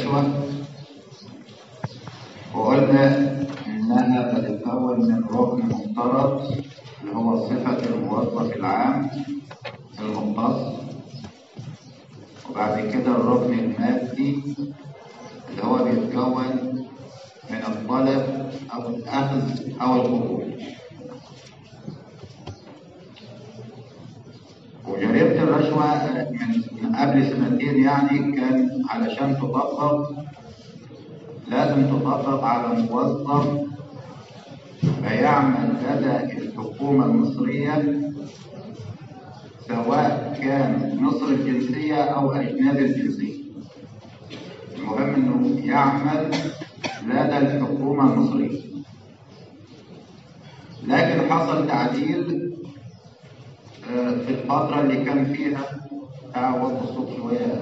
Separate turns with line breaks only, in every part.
الرشوة وقلنا إنها تتكون من ركن مفترض اللي هو صفة الموظف العام المختص وبعد كده الركن المادي اللي هو بيتكون من الطلب أو الأخذ أو القبول وجريمة الرشوة من قبل سنتين يعني كان علشان تطبق لازم تطبق على موظف فيعمل لدى الحكومة المصرية سواء كان مصري الجنسية أو أجنبي الجنسية المهم إنه يعمل لدى الحكومة المصرية لكن حصل تعديل في الفترة اللي كان فيها تعود الصوت شوية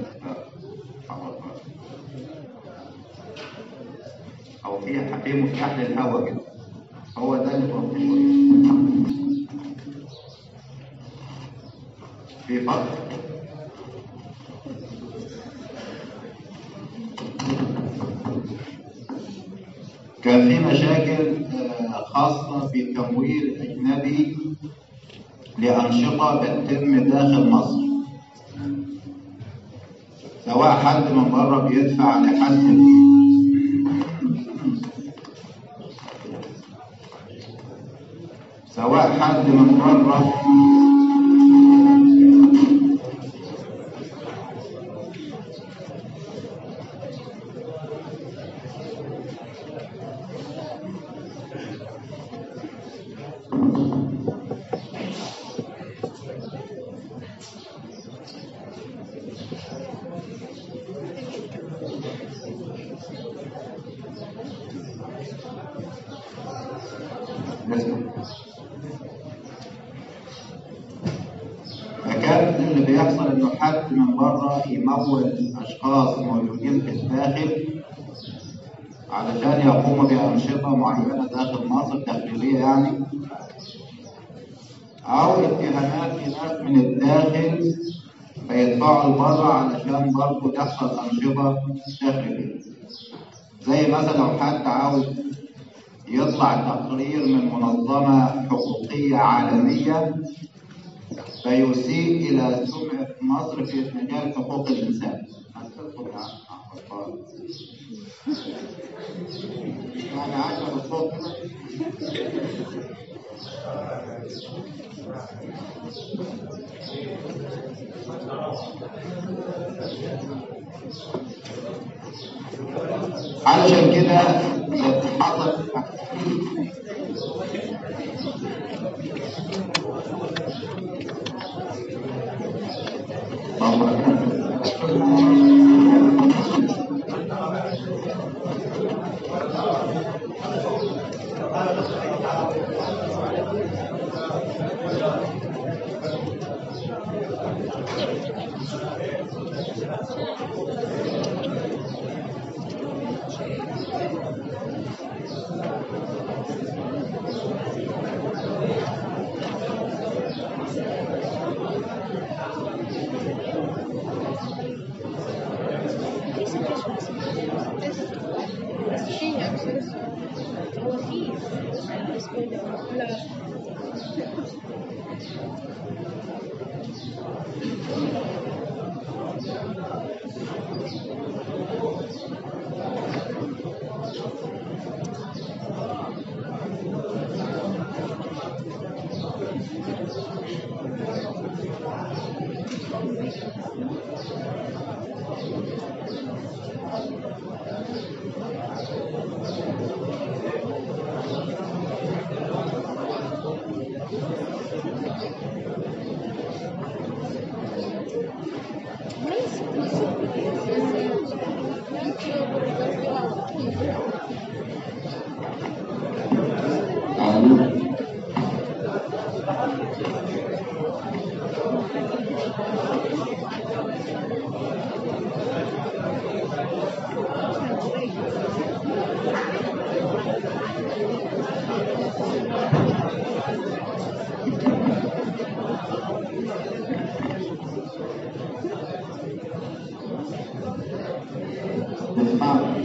أو فيها في مفتاح للهواء كده هو ده اللي توقف شوية في فترة كان في مشاكل خاصة بتمويل أجنبي لأنشطة بتتم داخل مصر سواء حد من بره بيدفع لحد سواء حد من بره فكان اللي بيحصل انه حد من بره يمول اشخاص موجودين في الداخل علشان يقوموا بانشطه معينه داخل مصر داخليه يعني او اتهامات في ناس من الداخل فيدفعوا لبره علشان برضه تحصل انشطه داخليه زي مثلا لو حد عاوز يطلع تقرير من منظمه حقوقيه عالميه فيسيء إلى سمعة مصر في مجال حقوق الإنسان. يعني عشر الصوت علشان كده حصل تسمعوا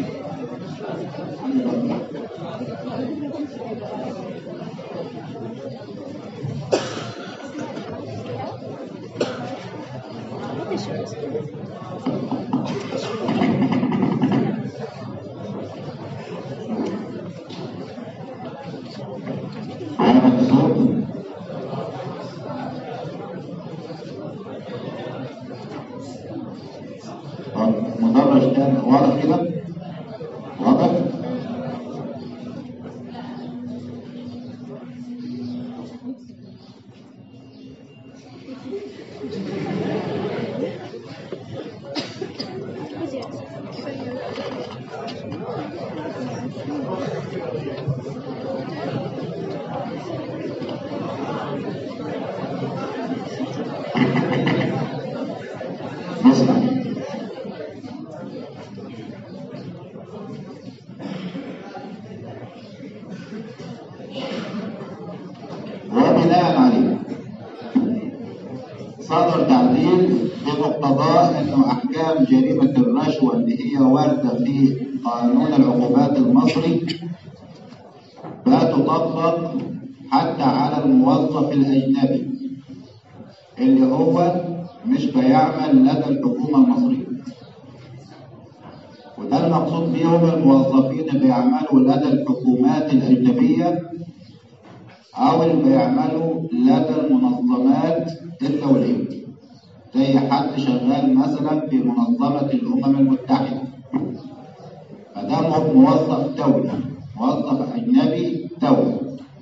عامل صوت طب مدرج تاني واضح كده واضح نسمع وبناء عليه صدر تعديل بمقتضاه انه احكام جريمه الرشوه اللي هي وارده في قانون العقوبات المصري لا تطبق حتى على الموظف الاجنبي اللي هو مش بيعمل لدى الحكومه المصريه وده المقصود بيهم الموظفين اللي بيعملوا لدى الحكومات الاجنبيه أو اللي بيعملوا لدى المنظمات الدولية زي حد شغال مثلا في منظمة الأمم المتحدة فده مو- موظف دولي موظف أجنبي دولي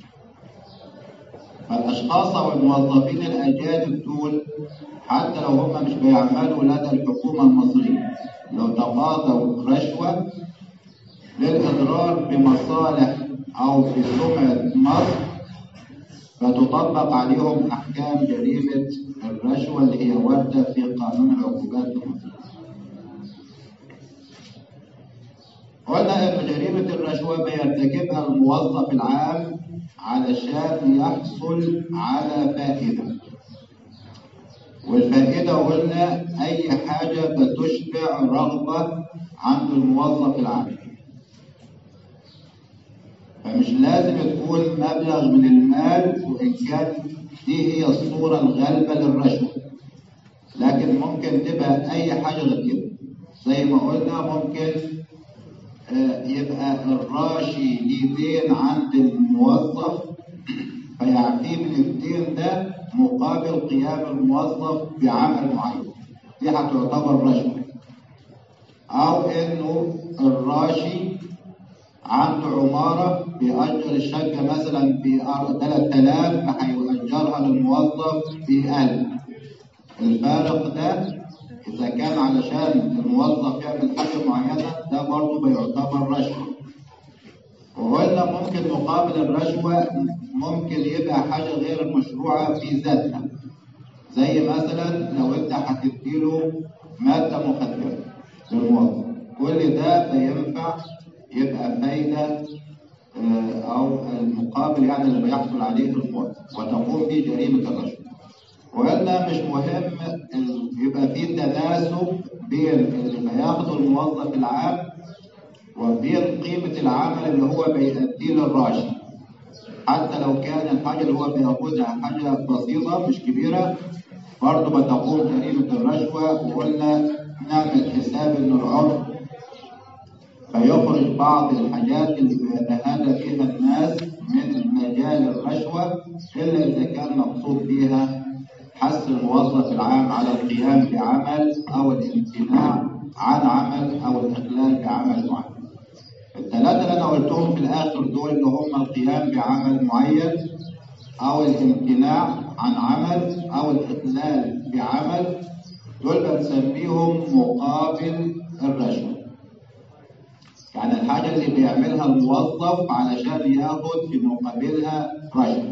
فالأشخاص أو الموظفين الأجانب دول حتى لو هم مش بيعملوا لدى الحكومة المصرية لو تقاضوا رشوة للإضرار بمصالح أو بسمعة مصر فتطبق عليهم أحكام جريمة الرشوة اللي هي واردة في قانون العقوبات المصري. قلنا إن جريمة الرشوة بيرتكبها الموظف العام علشان يحصل على فائدة. والفائدة قلنا أي حاجة بتشبع رغبة عند الموظف العام. فمش لازم تكون مبلغ من المال وإن كان دي هي الصورة الغالبة للرشوة لكن ممكن تبقى أي حاجة غير كده زي ما قلنا ممكن آه، يبقى الراشي ليه دين عند الموظف فيعفيه من الدين ده مقابل قيام الموظف بعمل معين دي هتعتبر رشوة أو إنه الراشي عنده عمارة بيأجر الشقة مثلا ب 3000 فهيأجرها للموظف ب 1000 الفارق ده إذا كان علشان الموظف يعمل حاجة معينة ده برضه بيعتبر رشوة وقلنا ممكن مقابل الرشوة ممكن يبقى حاجة غير مشروعة في ذاتها زي مثلا لو انت هتديله مادة مخدرة للموظف كل ده بينفع يبقى فايدة آه، أو المقابل يعني اللي بيحصل عليه الموظف وتقوم به جريمة الرشوة وقلنا مش مهم ال- يبقى في تناسب بين اللي بياخده الموظف العام وبين قيمة العمل اللي هو بيأديه للراشد حتى لو كان الحاجة اللي هو بياخدها حاجة بسيطة مش كبيرة برضه بتقوم جريمة الرشوة وقلنا نعمل حساب إن العرف فيخرج بعض الحاجات اللي بيتهادى فيها الناس من مجال الرشوة إلا إذا كان مقصود بها حث الموظف العام على القيام بعمل أو الامتناع عن عمل أو الإخلال بعمل معين. الثلاثة اللي أنا قلتهم في الآخر دول اللي هم القيام بعمل معين أو الامتناع عن عمل أو الإخلال بعمل دول بنسميهم مقابل الرشوة. يعني الحاجة اللي بيعملها الموظف علشان ياخد في مقابلها رشوة.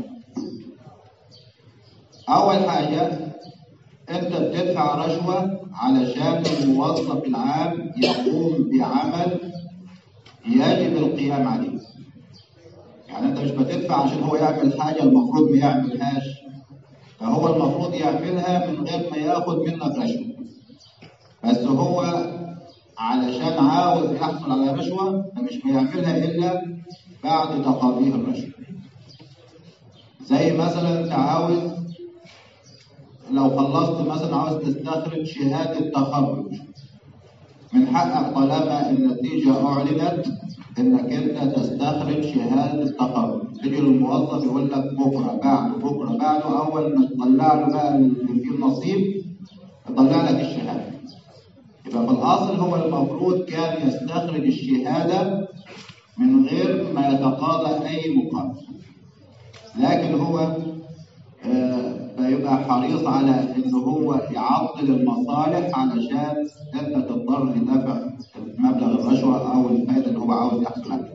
أول حاجة أنت بتدفع رشوة علشان الموظف العام يقوم بعمل يجب القيام عليه. يعني أنت مش بتدفع عشان هو يعمل حاجة المفروض ما يعملهاش. فهو المفروض يعملها من غير ما ياخد منك رشوة. بس هو علشان عاوز يحصل على رشوة فمش هيعملها إلا بعد تقاضيه الرشوة زي مثلا انت عاوز لو خلصت مثلا عاوز تستخرج شهادة تخرج من حقك طالما النتيجة أعلنت إنك أنت تستخرج شهادة تخرج تيجي للموظف يقول لك بكرة بعد بكرة بعده أول ما تطلع له بقى اللي فيه النصيب يطلع لك الشهادة يبقى في الأصل هو المفروض كان يستخرج الشهادة من غير ما يتقاضى أي مقابل لكن هو آه، بيبقى حريص على ان هو يعطل المصالح علشان انت تضطر لدفع مبلغ الرشوه او الفائده اللي هو عاوز يحصل عليها.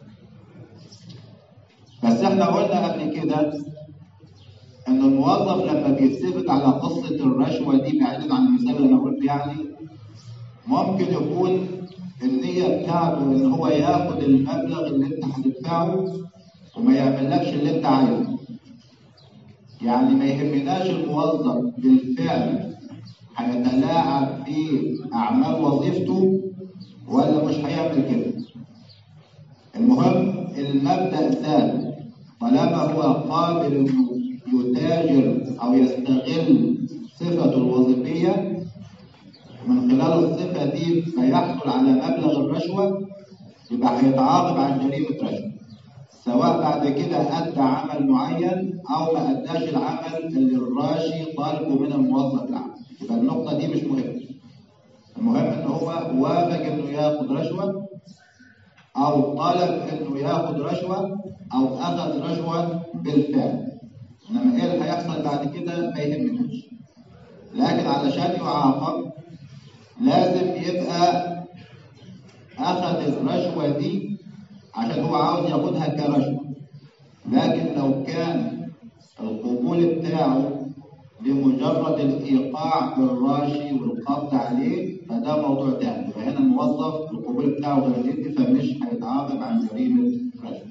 بس احنا قلنا قبل كده ان الموظف لما بيتفق على قصه الرشوه دي بعيدا عن المثال اللي انا قلت يعني ممكن يكون النيه بتاعته ان هو ياخد المبلغ اللي انت هتدفعه وما يعملكش اللي انت عايزه. يعني ما يهمناش الموظف بالفعل هيتلاعب في اعمال وظيفته ولا مش هيعمل كده المهم المبدا ثابت طالما هو قادر انه يتاجر او يستغل صفته الوظيفيه من خلال الصفه دي فيحصل على مبلغ الرشوه يبقى هيتعاقب عن جريمه رشوه سواء بعد كده أدى عمل معين أو ما أداش العمل اللي الراشي طالبه من الموظف العام يبقى النقطة دي مش مهمة المهم إن هو وافق إنه ياخد رشوة أو طلب إنه ياخد رشوة أو أخذ رشوة بالفعل إنما إيه اللي هيحصل بعد كده ما يهمناش لكن علشان يعاقب لازم يبقى أخذ الرشوة دي عشان هو عاوز ياخدها كرشوة لكن لو كان القبول بتاعه لمجرد الإيقاع بالراشي والقبض عليه فده موضوع تاني فهنا الموظف القبول بتاعه غير جدي فمش هيتعاقب عن جريمة رشوة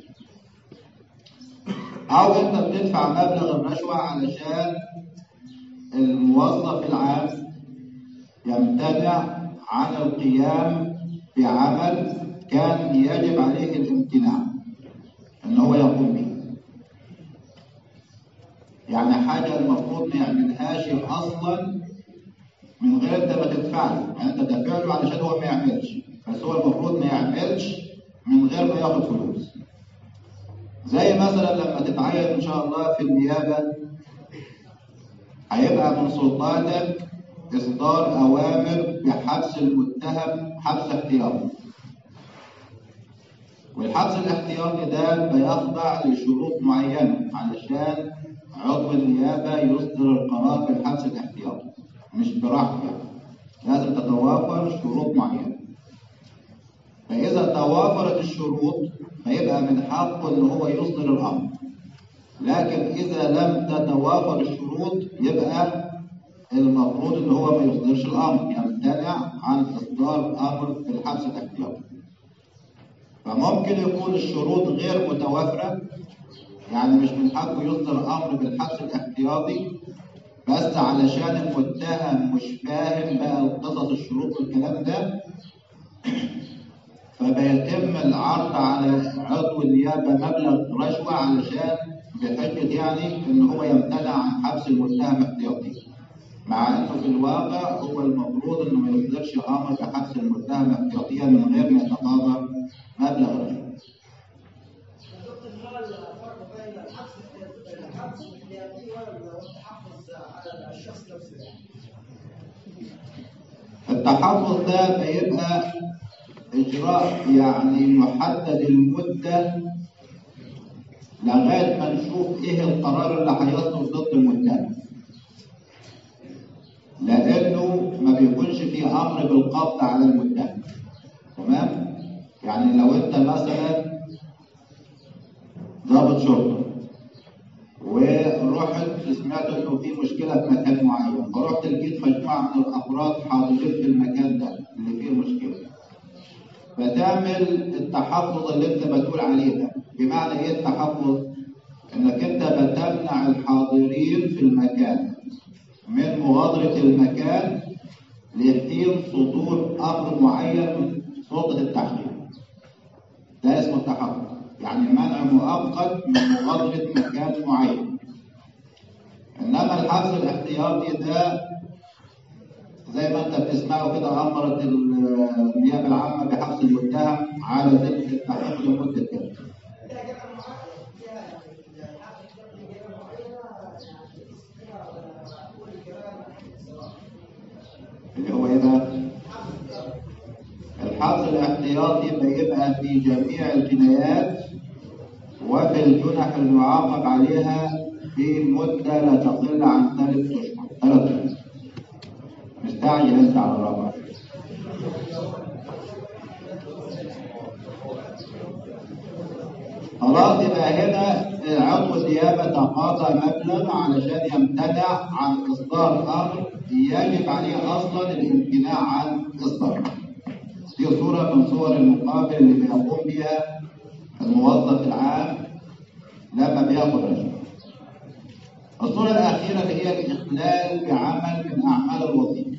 أو أنت بتدفع مبلغ الرشوة علشان الموظف العام يمتنع عن القيام بعمل كان يجب عليه الامتناع ان هو يقوم به يعني حاجة المفروض ما يعملهاش اصلا من غير انت ما تدفع له يعني انت دافع له علشان هو ما يعملش بس هو المفروض ما يعملش من غير ما ياخد فلوس زي مثلا لما تتعين ان شاء الله في النيابة هيبقى من سلطاتك اصدار اوامر بحبس المتهم حبس احتياطي والحبس الاحتياطي ده بيخضع لشروط معينة علشان عضو النيابة يصدر القرار بالحبس الاحتياطي مش براحته يعني لازم تتوافر شروط معينة فإذا توافرت الشروط فيبقى من حقه إن هو يصدر الأمر لكن إذا لم تتوافر الشروط يبقى المفروض إن هو ما يصدرش الأمر يمتنع عن إصدار أمر بالحبس الاحتياطي فممكن يكون الشروط غير متوافرة يعني مش من حقه يصدر أمر بالحبس الاحتياطي بس علشان المتهم مش فاهم بقى قصص الشروط والكلام ده فبيتم العرض على عضو النيابة مبلغ رشوة علشان بحجة يعني إن هو يمتنع عن حبس المتهم احتياطيا مع إنه في الواقع هو المفروض إنه ما يصدرش أمر بحبس المتهم احتياطيا من غير ما يتقاضى مبلغ الرشوة.
دكتور ما الفرق بين الحبس الحبس الاحتياطي والتحفظ على الشخص نفسه يعني؟
التحفظ ده بيبقى إجراء يعني محدد المدة لغاية ما نشوف إيه القرار اللي هيصدر ضد المتهم. لأنه ما بيكونش في أمر بالقبض على المتهم. تمام؟ يعني لو أنت مثلا ضابط شرطة ورحت سمعت انه في مشكله في مكان معين فرحت لقيت مجموعه من الافراد حاضرين في المكان ده اللي فيه المشكله فتعمل التحفظ اللي انت بتقول عليه ده بمعنى ايه التحفظ انك انت بتمنع الحاضرين في المكان من مغادره المكان لحين صدور امر معين من سلطه التحكيم ده اسمه التحقق يعني منع مؤقت من مغادره مكان معين انما الحبس الاحتياطي ده زي ما انت بتسمعه كده امرت النيابه العامه بحبس المتهم على ذمه التحقيق لمده كام
فيها جامعة معينة فيها يعني الحق الشرعي جامعة معينة يعني فيها كل كلام الصراحة
اللي هو ايه بقى؟
الحق الشرعي
الحبس الاحتياطي بيبقى في جميع الجنايات وفي الجنح المعاقب عليها في مدة لا تقل عن ثلاث أشهر ثلاث أشهر مستعجل أنت على الرابع خلاص يبقى هنا عضو النيابة تقاضى مبلغ علشان يمتنع عن إصدار أمر يجب عليه أصلا الامتناع عن إصداره. دي صورة من صور المقابل اللي بيقوم بها الموظف العام لما بياخد رشوة. الصورة الأخيرة اللي هي الإخلال بعمل من أعمال الوظيفة.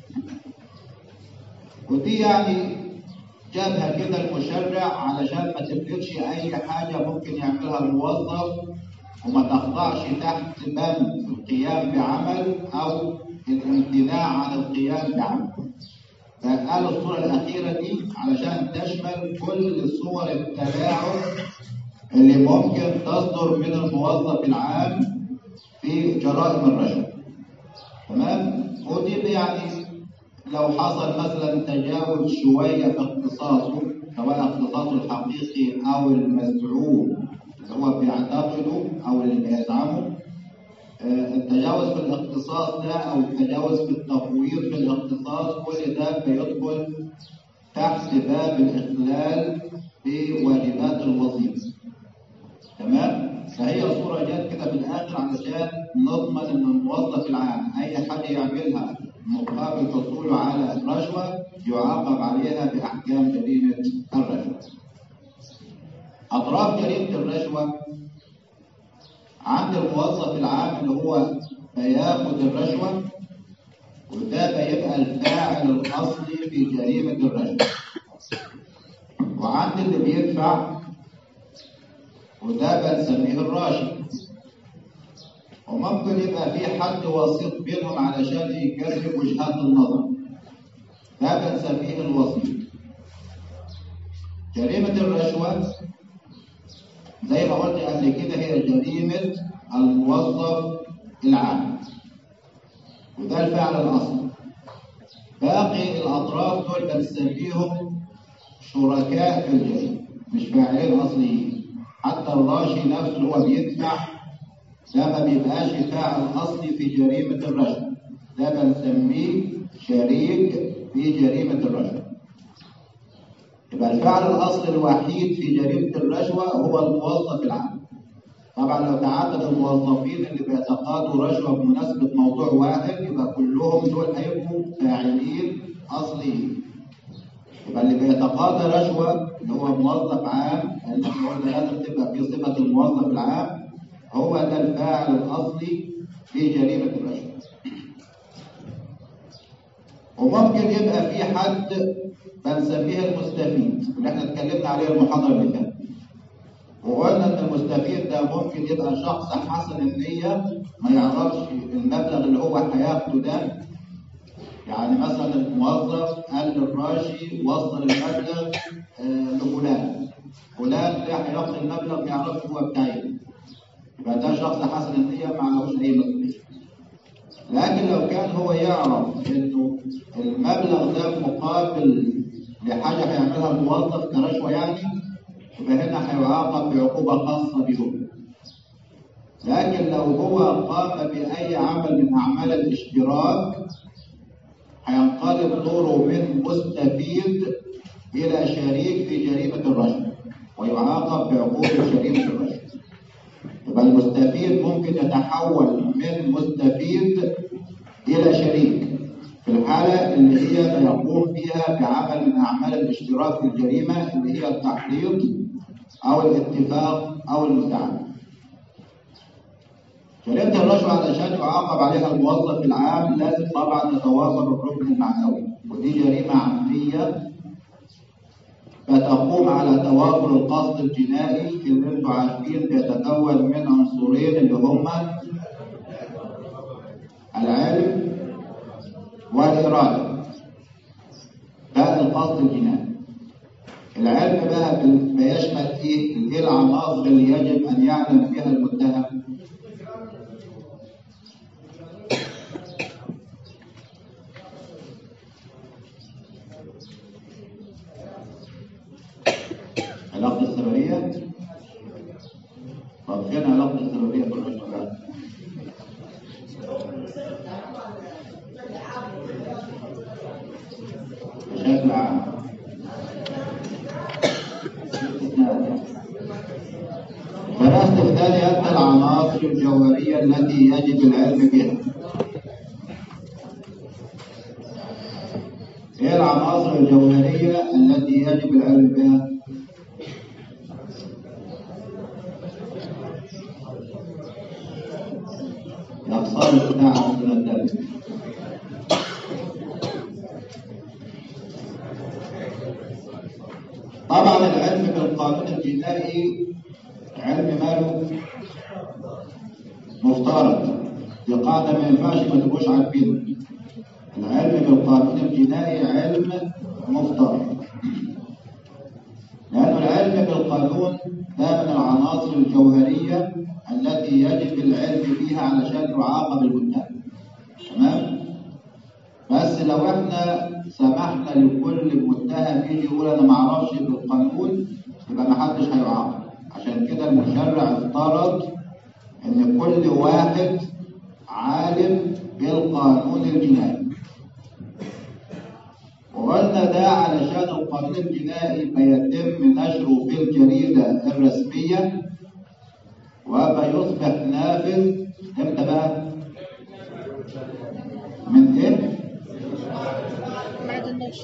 ودي يعني جابها كده المشرع علشان ما تفرضش أي حاجة ممكن يعملها الموظف وما تخضعش تحت بند القيام بعمل أو الامتناع عن القيام بعمل. فقال الصورة الأخيرة دي علشان تشمل كل صور التلاعب اللي ممكن تصدر من الموظف العام في جرائم الرشوة. تمام؟ ودي يعني لو حصل مثلا تجاوز شوية في اختصاصه سواء اختصاصه الحقيقي أو المزعوم اللي هو بيعتقده أو اللي بيزعمه آه، التجاوز في الاختصاص ده او التجاوز في التفويض في الاختصاص كل ده بيدخل تحت باب الاخلال بواجبات الوظيفه تمام فهي صوره جت كده في الاخر علشان نضمن ان الموظف العام اي حاجه يعملها مقابل حصوله على رشوه يعاقب عليها باحكام جريمه الرشوه اطراف جريمه الرشوه عند الموظف العام اللي هو بياخد الرشوة وده بيبقى الفاعل الأصلي في جريمة الرشوة وعند اللي بيدفع وده بنسميه الراشد وممكن يبقى في حد وسيط بينهم علشان يجرب وجهات النظر ده بنسميه الوسيط جريمة الرشوة زي ما قلت قبل كده هي جريمة الموظف العام وده الفعل الأصلي باقي الأطراف دول بنسميهم شركاء في الجريمة مش فاعلين أصليين حتى الراشي نفسه اللي هو بيدفع ده ما بيبقاش فاعل أصلي في جريمة الرشوة ده بنسميه شريك في جريمة الرشوة يبقى الفعل الاصلي الوحيد في جريمه الرشوه هو الموظف العام. طبعا لو تعدد الموظفين اللي بيتقاضوا رشوه بمناسبه موضوع واحد يبقى كلهم دول هيبقوا فاعلين اصليين. يبقى اللي بيتقاضى رشوه اللي هو موظف عام اللي احنا قلنا لازم تبقى في صفه الموظف العام هو ده الفاعل الاصلي في جريمه الرشوه. وممكن يبقى في حد بنسميه المستفيد اللي احنا اتكلمنا عليه المحاضره اللي فاتت وقلنا ان المستفيد ده ممكن يبقى شخص حسن النيه ما يعرفش المبلغ اللي هو هياخده ده يعني مثلا الموظف قال للراشي وصل المبلغ آه لفلان فلان ده هياخد المبلغ ما يعرفش هو بتاعي يبقى ده شخص حسن النيه ما عليهوش اي مسؤوليه لكن لو كان هو يعرف انه المبلغ ده مقابل لحاجه هيعملها الموظف كرشوه يعني يبقى هنا هيعاقب بعقوبه خاصه بهم. لكن لو هو قام باي عمل من اعمال الاشتراك هينقلب دوره من مستفيد الى شريك في جريمه الرشوه ويعاقب بعقوبه جريمه الرشوه. يبقى المستفيد ممكن يتحول من مستفيد إلى شريك في الحالة اللي هي يقوم فيها بعمل من أعمال الاشتراك في الجريمة اللي هي التحريض أو الاتفاق أو المساعدة. جريمة الرشوة علشان يعاقب عليها الموظف العام لازم طبعا يتوافر الركن المعنوي ودي جريمة عمدية فتقوم على توافر القصد الجنائي اللي انتوا عارفين بيتكون من عنصرين اللي هما العلم والإرادة ده القصد الجنائي العلم بقى بال- بيشمل ايه؟ ايه العناصر اللي يجب ان يعلم بها المتهم؟ علاقة السببية طب فين علاقة السببية في الرجل بشكل عام دراسة الثانية العناصر الجوهرية التي يجب العلم بها هي العناصر الجوهرية التي يجب العلم بها الأقسام بتاعها من الدم طبعا العلم بالقانون الجنائي علم ماله مفترض دي قاعدة ما ينفعش ما تبقوش عارفينه العلم بالقانون الجنائي علم مفترض لأن العلم بالقانون ده من العناصر الجوهرية التي يجب العلم بها علشان يعاقب المتهم تمام بس لو احنا سمحنا لكل متهم يجي يقول انا ما اعرفش بالقانون يبقى ما حدش هيعاقب عشان كده المشرع افترض ان كل واحد عالم بالقانون الجنائي وقلنا ده علشان القانون الجنائي بيتم نشره في الجريدة الرسمية وبيصبح نافذ امتى بقى؟ من ايه؟
بعد النشر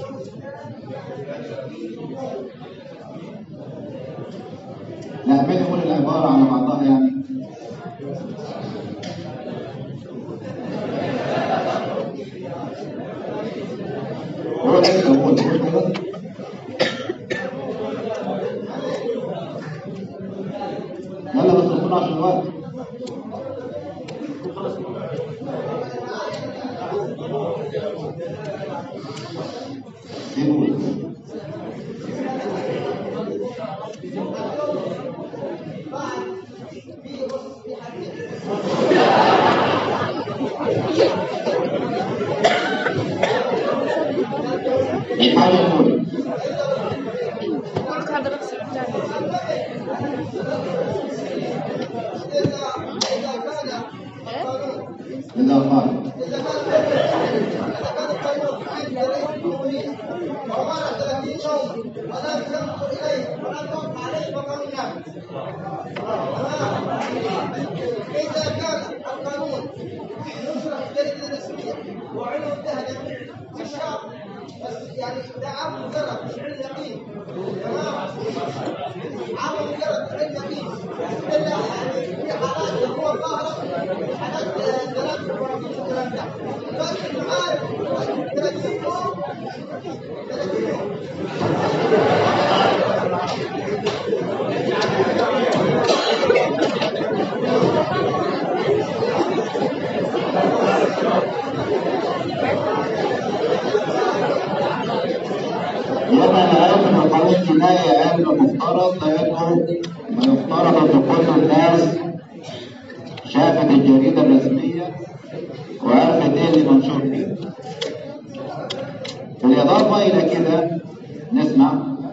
لا مين يقول العبارة على بعضها يعني؟ قول انت قول قول كده يلا بس نكون عشان الوقت سيبوا الحاجة الأولى
قلت هذا نفس الثاني
إذا قال
إذا كان القانون يشرح الجريدة الرسمية وعلم به جميع الشعب بس يعني ده عام مجرد مش علم يقين تمام عام مجرد علم يقين إلا يعني في حالات هو ظاهرة حالات دلالة البراكين والكلام ده بس المعارف 30 يوم 30 يوم
يبقى العلم بالقانون الجنائي علم مفترض لأنه ما يفترض أن كل الناس شافت الجريدة الرسمية وعرفت إيه اللي منشور فيه. بالإضافة إلى كده نسمع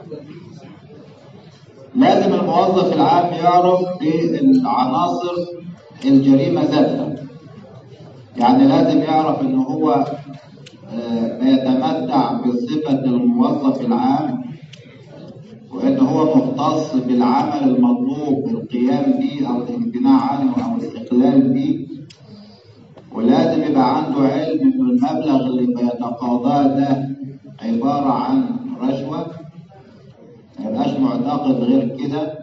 لازم الموظف العام يعرف بالعناصر الجريمة ذاتها يعني لازم يعرف ان هو آه، بيتمتع بصفة الموظف العام وان هو مختص بالعمل المطلوب القيام به او الامتناع عنه او الاستقلال به ولازم يبقى عنده علم ان المبلغ اللي بيتقاضاه ده عبارة عن رشوة ما يبقاش معتقد غير كده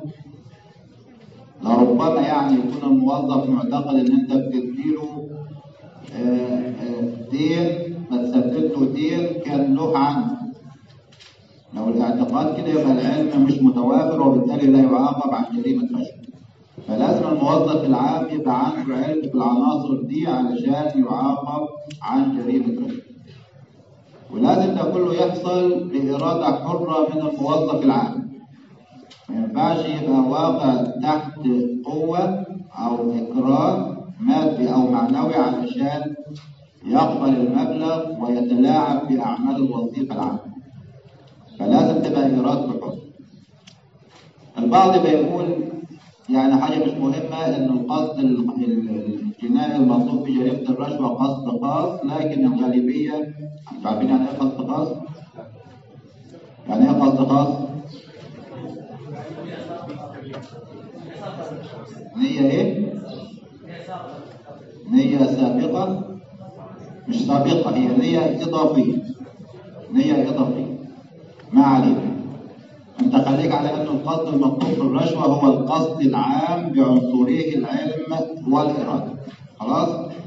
لربما يعني يكون الموظف معتقد ان انت بتديله آه، آه، دين فتسدد له دين كان له عنه لو الاعتقاد كده يبقى العلم مش متوافر وبالتالي لا يعاقب عن جريمة رشوة فلازم الموظف العام يبقى عنده علم بالعناصر دي علشان يعاقب عن جريمة رشوة ولازم ده كله يحصل بإرادة حرة من الموظف العام ما ينفعش يبقى واقع تحت قوة أو إكراه مادي أو معنوي علشان يقبل المبلغ ويتلاعب بأعمال الوظيفة العامة فلازم تبقى إرادته حرة البعض بيقول يعني حاجة مش مهمة إن القصد ال- ال- الجنائي المطلوب في جريمة الرشوة قصد خاص لكن الغالبية أنتوا عارفين يعني إيه قصد خاص؟ يعني إيه قصد خاص؟ نية إيه؟ نية سابقة مش سابقة هي نية إضافية نية إضافية ما علينا أنت خليك على أن القصد المطلوب في الرشوة هو القصد العام بعنصريه العلم والإرادة خلاص؟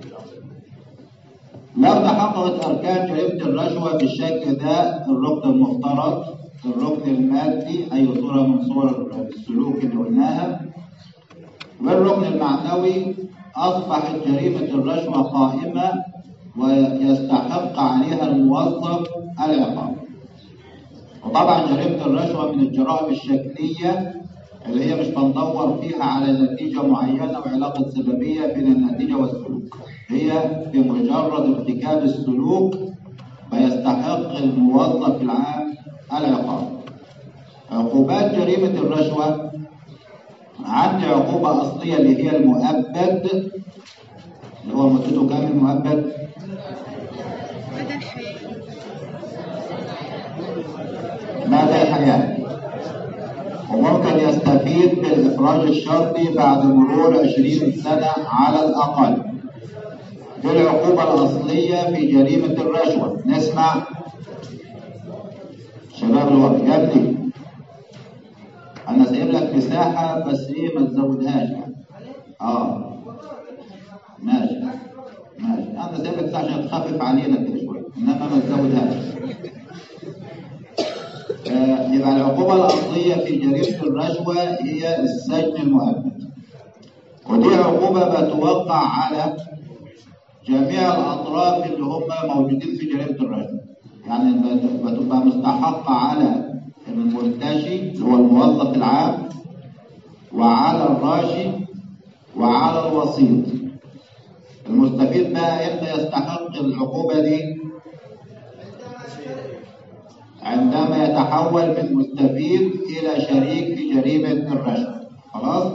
لو تحققت أركان جريمة الرشوة بالشكل ده الركن المفترض الركن المادي أي صورة من صور السلوك اللي قلناها والركن المعنوي أصبحت جريمة الرشوة قائمة ويستحق عليها الموظف العقاب وطبعا جريمة الرشوة من الجرائم الشكلية اللي هي مش بندور فيها على نتيجة معينة وعلاقة سببية بين النتيجة والسلوك هي بمجرد ارتكاب السلوك فيستحق الموظف العام العقاب عقوبات جريمة الرشوة عندي عقوبة أصلية اللي هي المؤبد اللي هو مدته كام المؤبد؟
مدى الحياة
مدى الحياة وممكن يستفيد بالإخراج الشرطي بعد مرور 20 سنة على الأقل دي العقوبة الأصلية في جريمة الرشوة نسمع شباب الوقت يا ابني أنا سايب لك مساحة بس إيه ما تزودهاش يعني آه ماشي ماشي أنا سايب لك مساحة عشان تخفف علينا كده شوية إنما ما تزودهاش آه، يبقى العقوبة الأصلية في جريمة الرشوة هي السجن المؤبد ودي عقوبة بتوقع على جميع الأطراف اللي هم موجودين في جريمة الرشوة يعني بت- بتبقى مستحقة على المرتشي اللي هو الموظف العام وعلى الراشي وعلى الوسيط المستفيد بقى امتى يستحق العقوبة دي عندما يتحول من مستفيد إلى شريك في جريمة الرشوة خلاص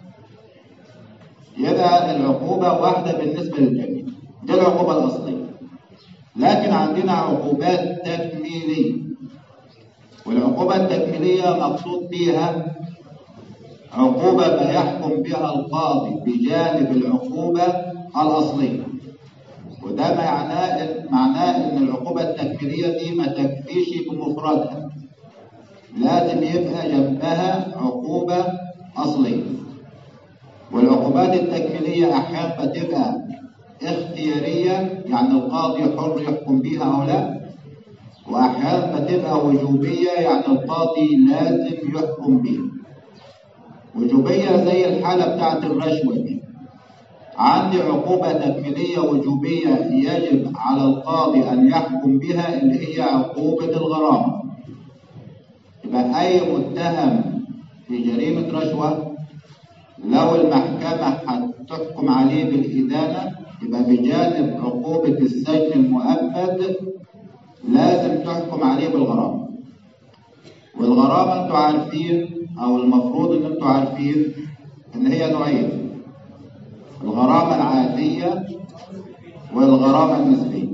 يبقى العقوبة واحدة بالنسبة للجميع دي العقوبة الأصلية لكن عندنا عقوبات تكميلية والعقوبة التكميلية مقصود بها عقوبة ما يحكم بها القاضي بجانب العقوبة الأصلية وده معناه معناه ان العقوبه التكميليه دي ما تكفيش بمفردها لازم يبقى جنبها عقوبه اصليه والعقوبات التكميليه احيانا بتبقى اختياريه يعني القاضي حر يحكم بيها او لا واحيانا بتبقى وجوبيه يعني القاضي لازم يحكم بيها وجوبيه زي الحاله بتاعت الرشوه دي عندي عقوبة تكميلية وجوبية يجب على القاضي أن يحكم بها اللي هي عقوبة الغرامة يبقى أي متهم في جريمة رشوة لو المحكمة هتحكم عليه بالإدانة يبقى بجانب عقوبة السجن المؤبد لازم تحكم عليه بالغرامة والغرامة انتوا عارفين أو المفروض إن انتوا عارفين إن هي نوعين الغرامة العادية والغرامة النسبية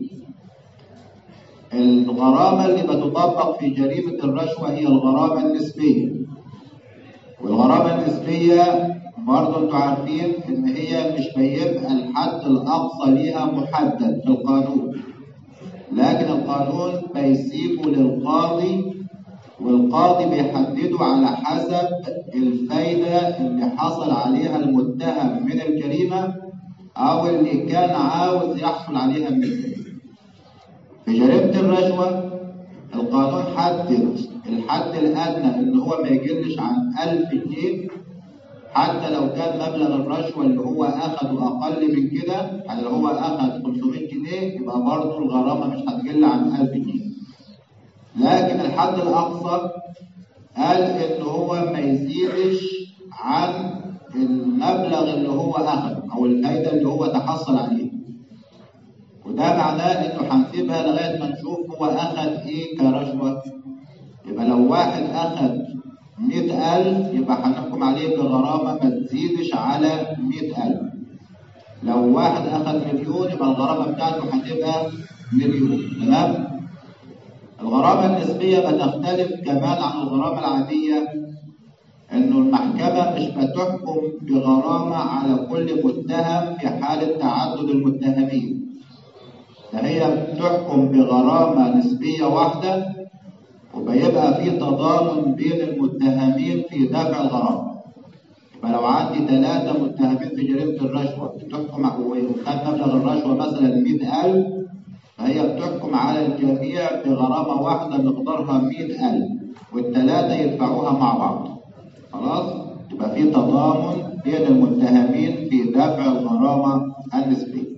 الغرامة اللي بتطبق في جريمة الرشوة هي الغرامة النسبية والغرامة النسبية برضه انتوا عارفين ان هي مش بيبقى الحد الاقصى ليها محدد في القانون لكن القانون بيسيبه للقاضي والقاضي بيحدده على حسب الفايدة اللي حصل عليها المتهم من الجريمة أو اللي كان عاوز يحصل عليها من الجريمة في جريمة الرشوة القانون حدد الحد الأدنى إن هو ما يقلش عن 1000 جنيه حتى لو كان مبلغ الرشوة اللي هو أخده أقل من كده يعني لو هو أخد 500 جنيه يبقى برضه الغرامة مش هتقل عن 1000 جنيه لكن الحد الأقصى قال إن هو ما يزيدش عن المبلغ اللي هو أخده أو الفايدة اللي هو تحصل عليها وده معناه إنه هنسيبها لغاية ما نشوف هو أخد إيه كرشوة يبقى لو واحد أخد مئة ألف يبقى هنحكم عليه بغرامة ما تزيدش على مئة ألف لو واحد أخد مليون يبقى الغرامة بتاعته هتبقى مليون تمام؟ الغرامة النسبية بتختلف كمان عن الغرامة العادية إنه المحكمة مش بتحكم بغرامة على كل متهم في حالة تعدد المتهمين فهي بتحكم بغرامة نسبية واحدة وبيبقى في تضامن بين المتهمين في دفع الغرامة يبقى لو عندي ثلاثة متهمين في جريمة الرشوة بتحكم وكان مبلغ الرشوة مثلا 100000 فهي بتحكم على الجميع بغرامة واحدة مقدارها 100000 والثلاثة يدفعوها مع بعض خلاص يبقى في تضامن بين المتهمين في دفع الغرامة النسبية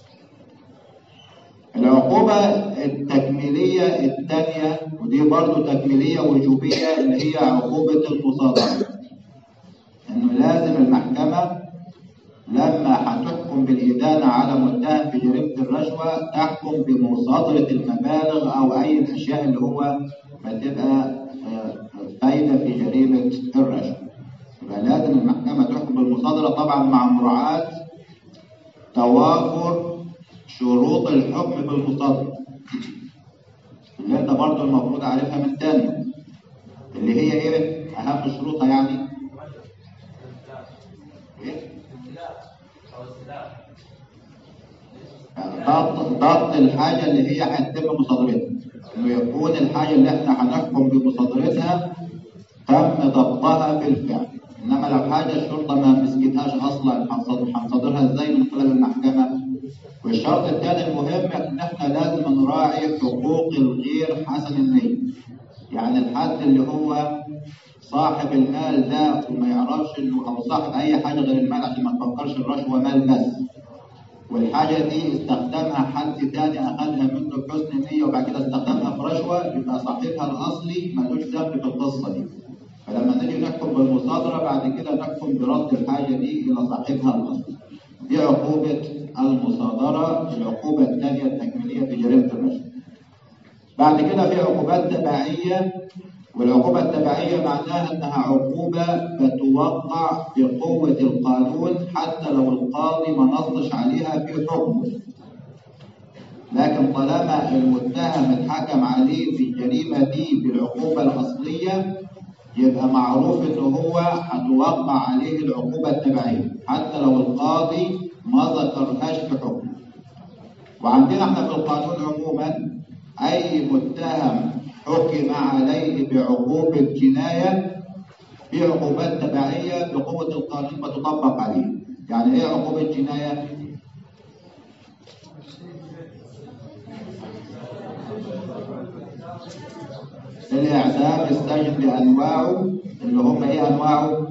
العقوبة التكميلية الثانية ودي برضو تكميلية وجوبية اللي هي عقوبة المصادرة إنه لازم المحكمة لما هتحكم بالإدانة على متهم في جريمة الرشوة تحكم بمصادرة المبالغ أو أي الأشياء اللي هو بتبقى فايدة في جريمة الرشوة يبقى لازم المحكمة تحكم بالمصادرة طبعا مع مراعاة توافر شروط الحكم بالمصادرة اللي انت برضه المفروض عارفها من تاني اللي هي ايه اهم شروطها يعني ايه ضبط ضبط الحاجة اللي هي هتتم مصادرتها انه يكون الحاجة اللي احنا هنحكم بمصادرتها تم ضبطها بالفعل انما لو حاجة الشرطة ما مسكتهاش اصلا هنصادرها ازاي من خلال المحكمة والشرط الثاني المهم ان احنا لازم نراعي حقوق الغير حسن النية يعني الحد اللي هو صاحب المال ده وما يعرفش انه او صاحب اي حاجه غير المال عشان ما تفكرش الرشوه مال بس والحاجه دي استخدمها حد تاني اخذها منه بحسن نيه وبعد كده استخدمها في رشوه يبقى صاحبها الاصلي ملوش ذنب في القصه دي فلما نيجي نحكم بالمصادره بعد كده نحكم برد الحاجه دي الى صاحبها الاصلي دي عقوبه المصادرة العقوبة الثانية التكميلية في جريمة الرشوة. بعد كده في عقوبات تبعية والعقوبة التبعية معناها أنها عقوبة بتوقع بقوة القانون حتى لو القاضي ما نصش عليها في حكمه. لكن طالما المتهم اتحكم عليه في الجريمة دي بالعقوبة الأصلية يبقى معروف إن هو هتوقع عليه العقوبة التبعية حتى لو القاضي ما ذكرهاش في حكم وعندنا احنا في القانون عموما اي متهم حكم عليه بعقوبة جناية في عقوبات تبعية بقوة القانون بتطبق عليه يعني ايه عقوبة جناية؟ الإعدام السجن بأنواعه اللي هم إيه أنواعه؟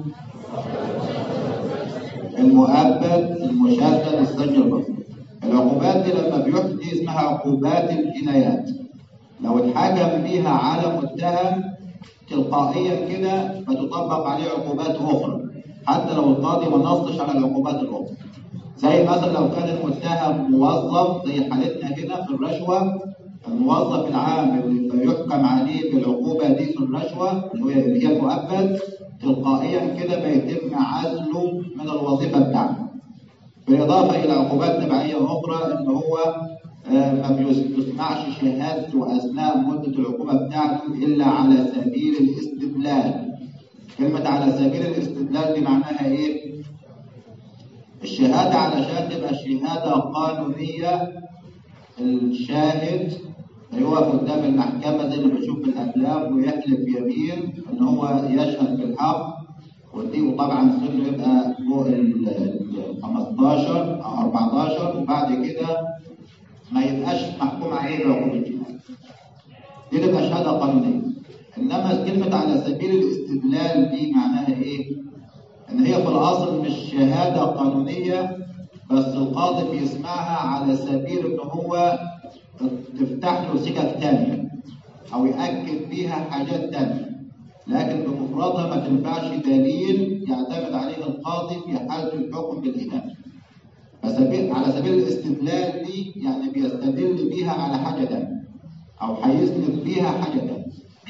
المؤبد المشدد السجن البسيط العقوبات دي لما بيحكم دي اسمها عقوبات الجنايات لو اتحكم بيها على متهم تلقائيا كده فتطبق عليه عقوبات اخرى حتى لو القاضي ما نصش على العقوبات الاخرى زي مثلا لو كان المتهم موظف زي حالتنا هنا في الرشوه الموظف العام اللي يحكم عليه بالعقوبه دي في الرشوه اللي هي المؤبد تلقائيا كده بيتم عزله من الوظيفه بتاعته. بالاضافه الى عقوبات تبعيه اخرى ان هو ما بيسمعش شهادته اثناء مده العقوبه بتاعته الا على سبيل الاستدلال. كلمه على سبيل الاستدلال دي معناها ايه؟ الشهاده علشان تبقى شهاده قانونيه الشاهد يقف قدام المحكمة زي ما بنشوف في الأفلام ويحلف يمين إن هو يشهد بالحق ودي وطبعا سنه يبقى فوق ال 15 أو 14 وبعد كده ما يبقاش محكوم عليه بعقوبة جناية دي تبقى شهادة قانونية إنما كلمة على سبيل الاستدلال دي معناها إيه؟ إن هي في الأصل مش شهادة قانونية بس القاضي بيسمعها على سبيل إن هو تفتح له سكك تانية أو يأكد بيها حاجات تانية لكن بمفردها ما تنفعش دليل يعتمد عليه القاضي في حالة الحكم بالإدانة فسبيل على سبيل الاستدلال دي يعني بيستدل بيها على حاجة تانية أو هيسند بيها حاجة تانية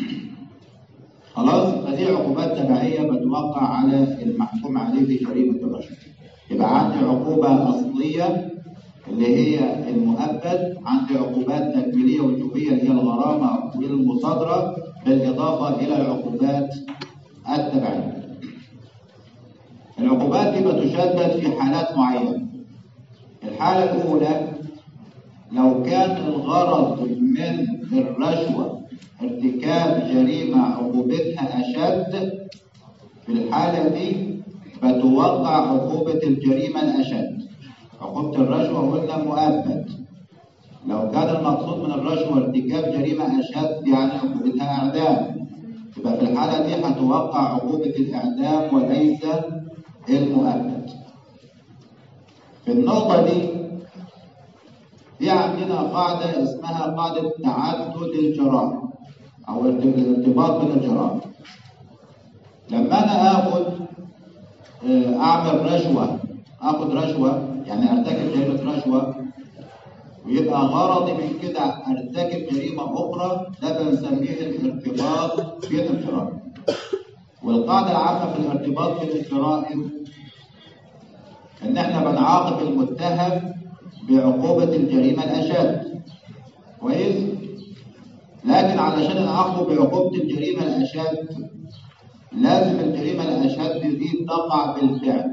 خلاص فدي عقوبات تبعية بتوقع على المحكوم عليه في جريمة الرشوة يبقى عندي عقوبة أصلية اللي هي المؤبد عندي عقوبات تكميلية وجوبية اللي هي الغرامة والمصادرة بالإضافة إلى العقوبات التبعية العقوبات دي بتشدد في حالات معينة الحالة الأولى لو كان الغرض من الرشوة ارتكاب جريمة عقوبتها أشد في الحالة دي بتوقع عقوبة الجريمة الأشد عقوبة الرشوة قلنا مؤبد لو كان المقصود من الرشوة ارتكاب جريمة أشد يعني عقوبتها إعدام يبقى في الحالة دي هتوقع عقوبة الإعدام وليس المؤبد في النقطة دي في عندنا قاعدة اسمها قاعدة تعدد الجرائم أو الارتباط بين الجرائم لما أنا آخد آه، أعمل رشوة آخد رشوة يعني أرتكب جريمة رشوة ويبقى غرضي من كده أرتكب جريمة أخرى ده بنسميه الارتباط بين الجرائم والقاعدة العامة في الارتباط بين الجرائم إن إحنا بنعاقب المتهم بعقوبة الجريمة الأشد كويس؟ لكن علشان نعاقبه بعقوبة الجريمة الأشد لازم الجريمة الأشد دي تقع بالفعل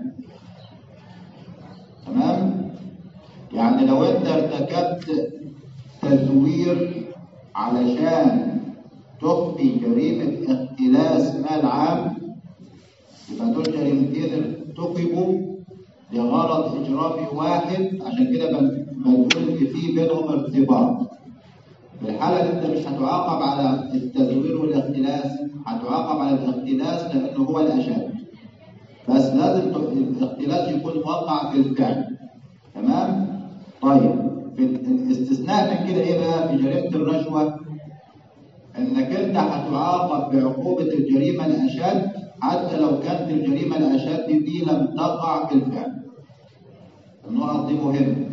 تمام؟ يعني لو أنت ارتكبت تزوير علشان تخفي جريمة اختلاس مال عام يبقى دول جريمتين ارتكبوا لغرض إجرامي واحد عشان كده بن- بنقول إن في بينهم ارتباط. في الحالة دي أنت مش هتعاقب على التزوير والاختلاس، هتعاقب على الاختلاس لأنه هو الأشد. بس لازم ت- الاختلاس يكون واقع في الفعل. تمام؟ طيب في ال- الاستثناء من كده إيه بقى في جريمة الرشوة؟ انك انت هتعاقب بعقوبة الجريمة الاشد حتى لو كانت الجريمة الاشد دي لم تقع بالفعل. النقط دي مهمة.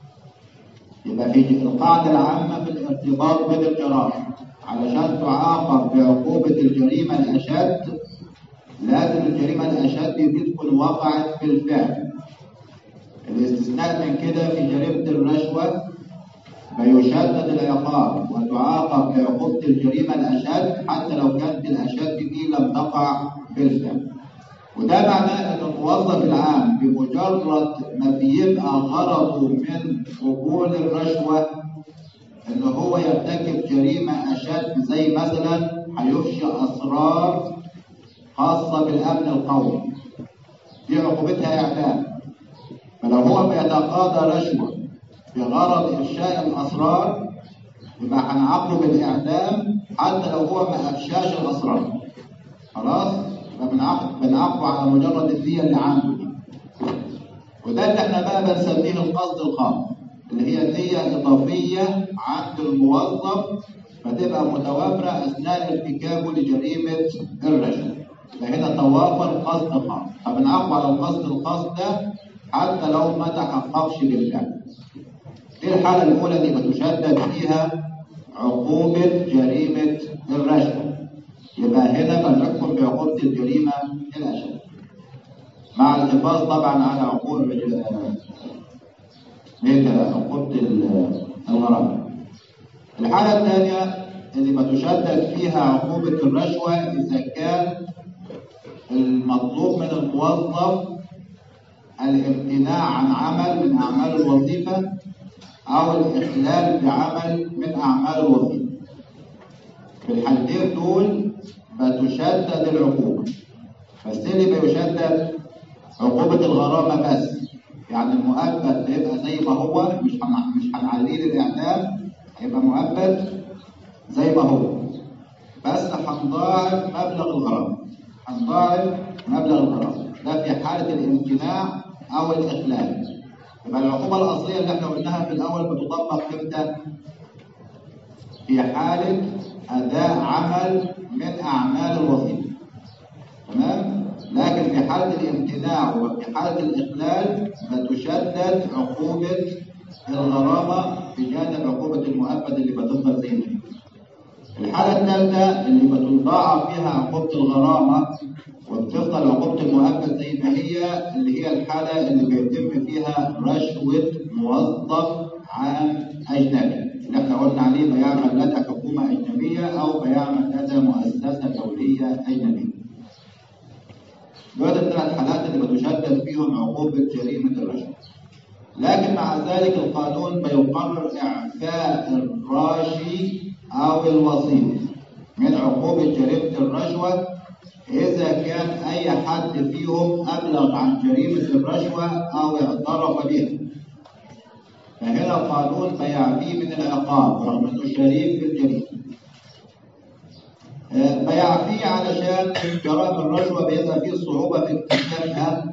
يبقى في القاعدة العامة في الارتباط بين الجرائم علشان تعاقب بعقوبة الجريمة الاشد لازم الجريمة الاشد دي تكون وقعت بالفعل. الاستثناء من كده في جريمة الرشوة فيشدد العقاب وتعاقب بعقوبة الجريمة الأشد حتى لو كانت الأشد دي لم تقع بالفعل. وده معناه أن الموظف العام بمجرد ما بيبقى غرضه من قبول الرشوة أن هو يرتكب جريمة أشد زي مثلا هيفشي أسرار خاصة بالأمن القومي. دي عقوبتها إعدام. فلو هو بيتقاضى رشوة بغرض إفشاء الأسرار يبقى هنعاقبه بالإعدام حتى لو هو ما أفشاش الأسرار. خلاص؟ يبقى بنعاقب بنعاقبه على مجرد الدية اللي عنده دي. وده اللي احنا بقى بنسميه القصد الخاص اللي هي دية إضافية عند الموظف فتبقى متوافرة أثناء ارتكابه لجريمة الرشوة. فهنا توافر قصد خاص فبنعاقبه على القصد الخاص ده حتى لو ما تحققش بالفعل. دي الحالة الأولى اللي بتشدد فيها عقوبة جريمة الرشوة. يبقى هنا بنحكم بعقوبة الجريمة الأشد. مع الحفاظ طبعا على عقوبة هيك عقوبة ال- الغرامة. الحالة الثانية اللي بتشدد فيها عقوبة الرشوة إذا كان المطلوب من الموظف الامتناع عن عمل من أعمال الوظيفة أو الإخلال بعمل من أعمال الوظيفة. في الحالتين دول بتشدد العقوبة. بس اللي بيشدد عقوبة الغرامة بس يعني المؤبد هيبقى زي ما هو مش هن- مش هنعليه للاعدام هيبقى مؤبد زي ما هو بس هنضاعف مبلغ الغرامه هنضاعف مبلغ الغرامه ده في حاله الامتناع او الاخلال يبقى العقوبه الاصليه اللي احنا قلناها في الاول بتطبق امتى؟ في حاله اداء عمل من اعمال الوظيفه تمام لكن في حالة الامتناع وفي حالة الإخلال بتشدد عقوبة الغرامة بجانب عقوبة المؤبد اللي بتفضل زي ما هي. الحالة الثالثة اللي بتضاعف فيها عقوبة الغرامة وبتفضل عقوبة المؤبد زي ما هي اللي هي الحالة اللي بيتم فيها رشوة موظف عام أجنبي اللي احنا قلنا عليه بيعمل لدى حكومة أجنبية أو بيعمل لدى مؤسسة دولية أجنبية. دول الثلاث حالات اللي بتشدد فيهم عقوبة جريمة الرشوة. لكن مع ذلك القانون بيقرر إعفاء الراشي أو الوسيط من عقوبة جريمة الرشوة إذا كان أي حد فيهم أبلغ عن جريمة الرشوة أو اعترف بها. فهنا القانون بيعفيه من العقاب رغم إنه شريك في الجريمة. بيعفيه علشان جرائم الرشوة بيبقى فيه صعوبة في اكتشافها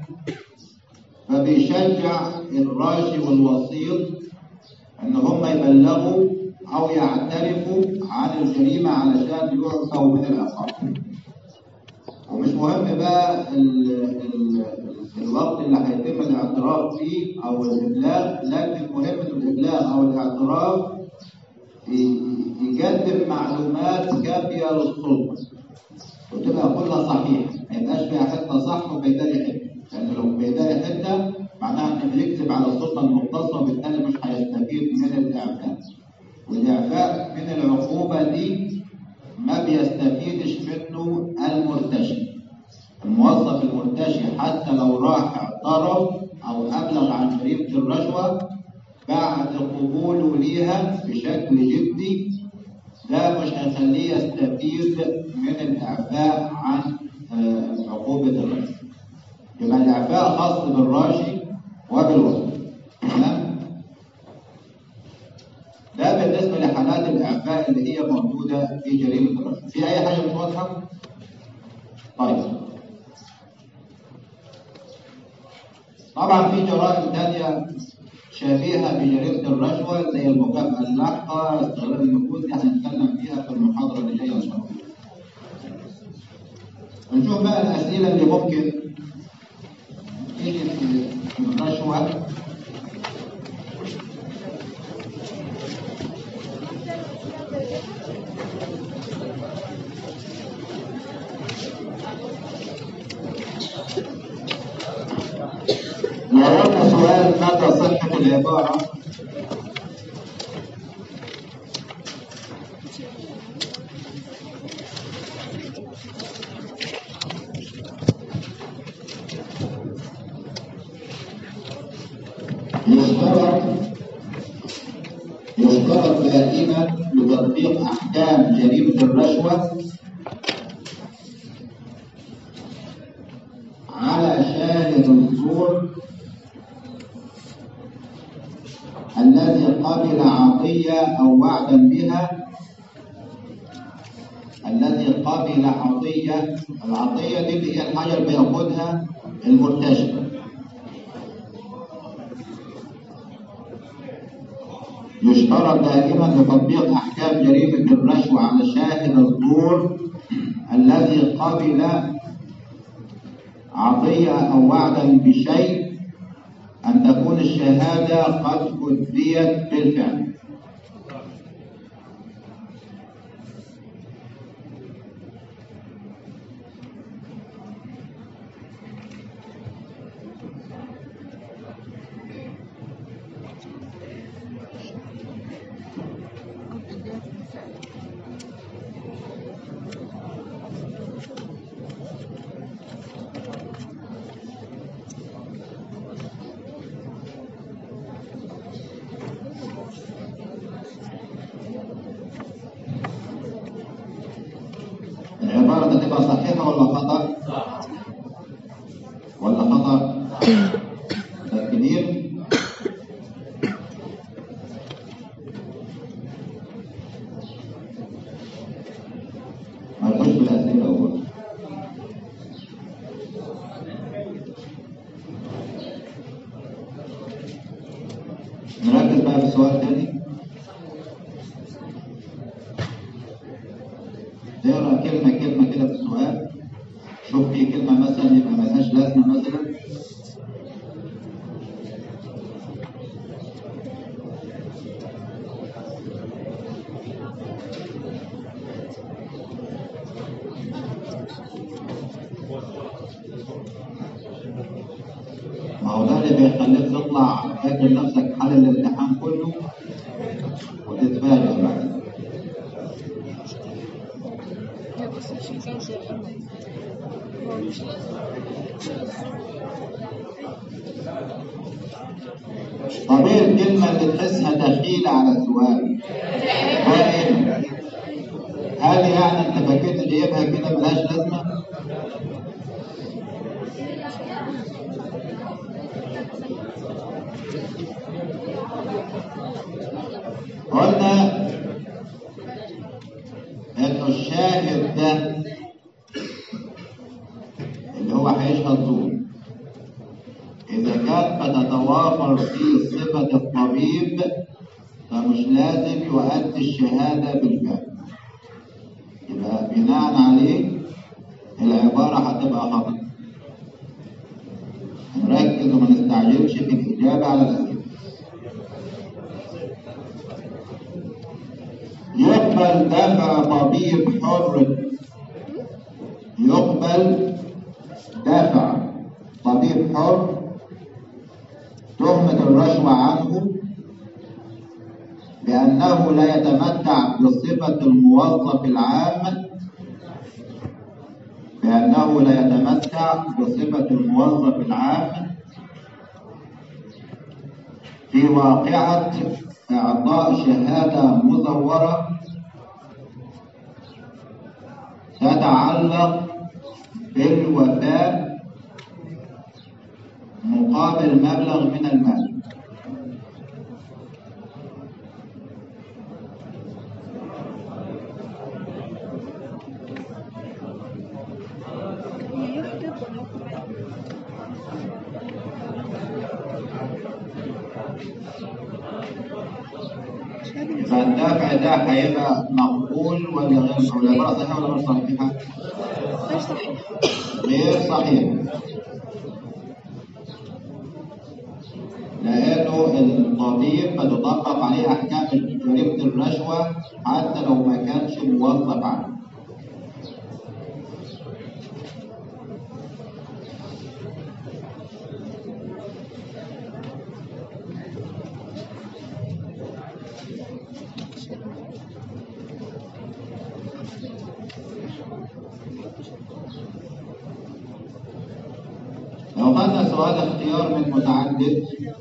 فبيشجع الراشي والوسيط ان هم يبلغوا او يعترفوا عن الجريمة علشان يعفوا من العقاب ومش مهم بقى ال ال الوقت اللي هيتم الاعتراف فيه او الابلاغ لكن المهم ان الابلاغ او الاعتراف يقدم معلومات كافية للسلطة وتبقى كلها صحيحة ما يبقاش فيها حتة صح وبيداري حتة لأن لو بيداري حتة معناها إنه بيكذب على السلطة المختصة وبالتالي مش هيستفيد من الإعفاء والإعفاء من العقوبة دي ما بيستفيدش منه المرتشي الموظف المرتشي حتى لو راح اعترف أو أبلغ عن جريمة الرشوة بعد قبوله ليها بشكل جدي ده مش هيخليه يستفيد من الإعفاء عن آه، عقوبة الرشوة. يبقى الإعفاء خاص بالراشي وبالوسط. تمام؟ ده بالنسبة لحالات الإعفاء اللي هي موجودة في جريمة الرشوة. في أي حاجة مش واضحة؟ طيب. طبعا في جرائم تانية شبيهة بجريمة الرشوة زي المكافأة اللاحقة استغلال النفوذ دي هنتكلم فيها في المحاضرة اللي جاية إن شاء الله. نشوف بقى الأسئلة اللي ممكن تيجي في الرشوة ورانا سؤال مدى صحة العبارة يشترط يشترط دائما لتطبيق أحكام جريمة الرشوة على شاهد الزور الذي قبل عطية أو وعدا بها الذي قبل عطية العطية دي اللي هي الحاجة اللي بياخدها المرتشي يشترط دائما لتطبيق أحكام جريمة الرشوة على شاهد الزور الذي قبل عطية أو وعدا بشيء أن تكون الشهادة قد أديت بالفعل العبارة دي تبقى صحيحة ولا خطأ؟ ولا خطأ؟ تكبير نركز بقى في السؤال تاني اقرا كلمة كلمة كده في السؤال شوف في كلمة مثلا يبقى ملهاش لازمة مثلا ما هو ده اللي بيخليك تطلع فاكر نفسك حل الامتحان كله وتتفاجئ بعد
لا بس عشان كان زي هو مش
طب ايه الكلمة اللي تحسها دخيلة على السؤال؟ ده ايه؟ هل يعني انت فاكر جايبها كده ملهاش لازمة؟ قلنا انه الشاهد ده اللي هو هيشهد زور إذا كانت بتتوافر فيه صفة الطبيب فمش لازم يؤدي الشهادة بالفعل يبقى بناء عليه العبارة هتبقى خطأ نركز وما نستعجلش في الإجابة على الأسئلة يقبل دفع طبيب حر يقبل دفع طبيب حر تهمة الرشوة عنه بأنه لا يتمتع بصفة الموظف العام بأنه لا يتمتع بصفة الموظف العام في واقعة إعطاء شهادة مزورة تتعلق بالوفاء مقابل مبلغ من المال
يكتب ولا
فالدافع ده هيبقى مقبول ولا غير مقبول؟ العبارة صحيحة ولا غير صحيحة؟
غير صحيح
غير صحيح لأنه الطبيب بتطبق عليه أحكام جريمة الرشوة حتى لو ما كانش موظف عنه لو خدنا سؤال اختيار من متعدد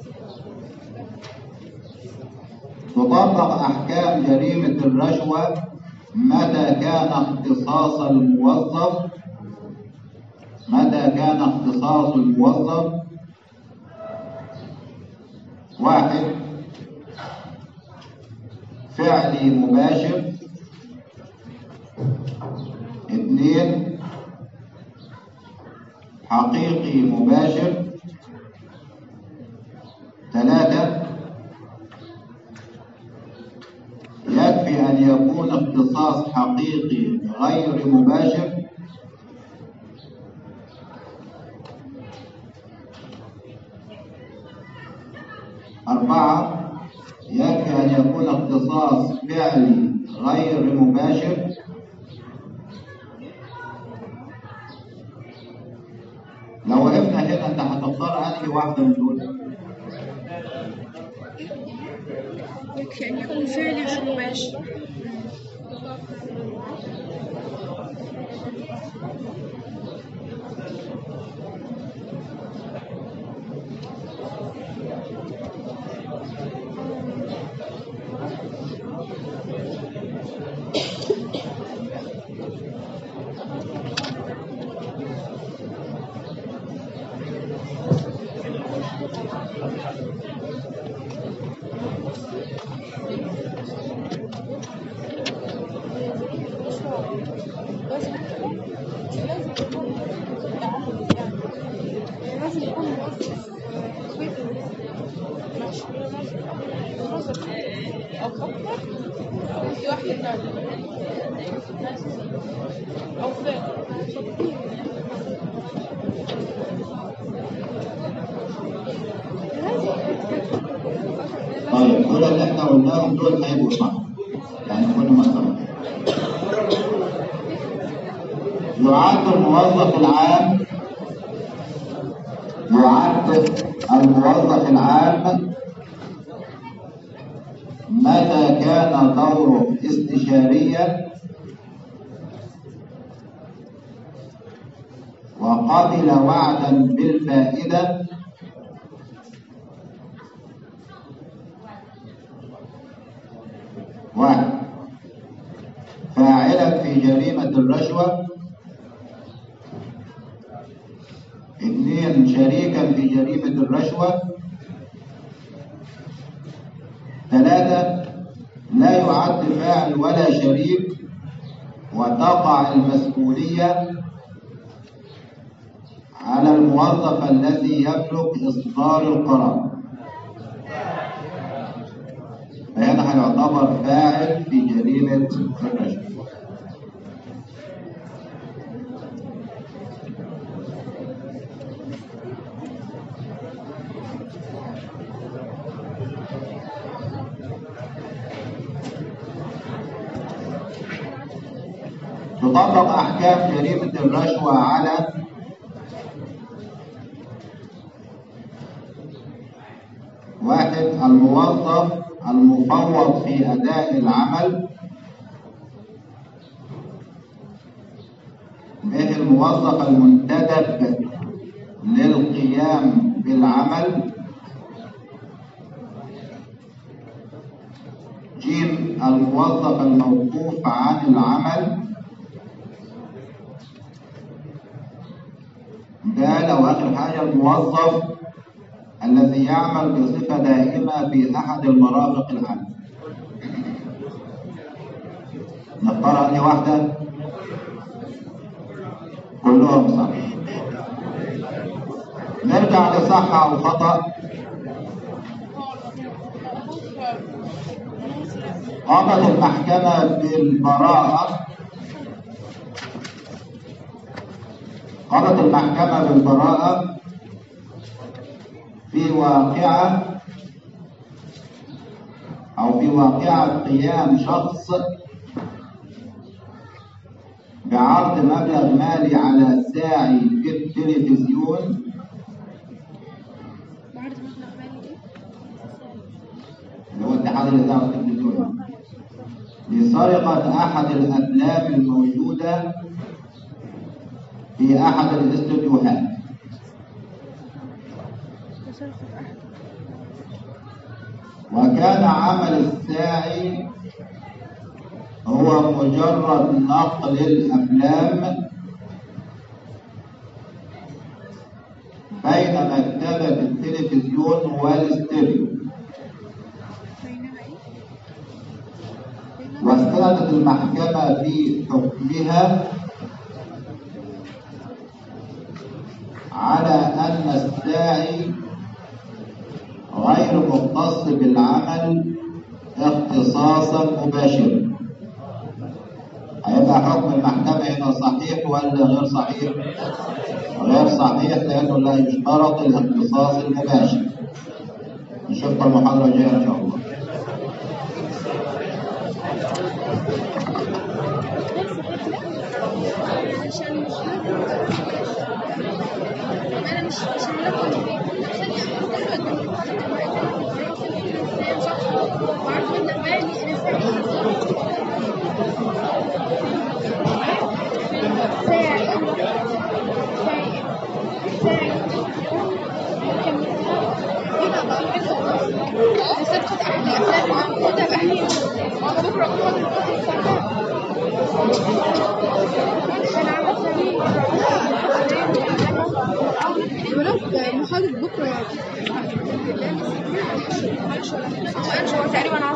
تطبق أحكام جريمة الرشوة متى كان اختصاص الموظف متى كان اختصاص الموظف واحد فعلي مباشر اثنين حقيقي مباشر ثلاثة يكفي أن يكون اختصاص حقيقي غير مباشر أربعة يكفي أن يكون اختصاص فعلي غير مباشر لو وقفنا هنا انت هتختار انهي واحده من دول
يكفي أن يكون فعلي غير مباشر لازم يكون موظف أو فين
طيب كل اللي احنا قلناهم دول هيبقوا صح يعني كل ما صح يعد الموظف العام يعد الموظف العام متى كان دوره استشاريا وقبل وعدا بالفائده واحد فاعلا في جريمة الرشوة اثنين شريكا في جريمة الرشوة ثلاثة لا يعد فاعل ولا شريك وتقع المسؤولية على الموظف الذي يملك إصدار القرار فهنا هيعتبر فاعل في جريمة الرشوة تطبق أحكام جريمة الرشوة على واحد الموظف المفوض في أداء العمل به الموظف المنتدب للقيام بالعمل جيم الموظف الموقوف عن العمل ده لو آخر حاجة الموظف الذي يعمل بصفة دائمة في أحد المرافق العامة نختار أنهي واحدة؟ كلهم صح نرجع لصح أو خطأ قامت المحكمة بالبراءة قامت المحكمة بالبراءة في واقعة أو في واقعة قيام شخص بعرض مبلغ مالي على ساعي في التلفزيون
بعرض مبلغ مالي ايه؟
اللي هو اتحاد الإذاعة والتلفزيون لسرقة أحد الأفلام الموجودة في أحد الاستوديوهات
بصرخة أحد
وكان عمل الساعي هو مجرد نقل الأفلام بين مكتبة التلفزيون والاستوديو
بينما ايه؟
واستندت المحكمة في حكمها على أن الساعي غير مختص بالعمل اختصاصا مباشرا هيبقى حكم المحكمة هنا صحيح ولا غير صحيح؟ غير صحيح لأنه لا يشترط الاختصاص المباشر نشوفكم المحاضرة الجاية إن شاء الله
عشان مش انا مش عشان انا وعارف ان بالي انا ساعي ساعي ساعي صدقة أحد الأفلام موجودة بأهلية بكرة بكرة محاضرة بكرة يعني. هو تقريبا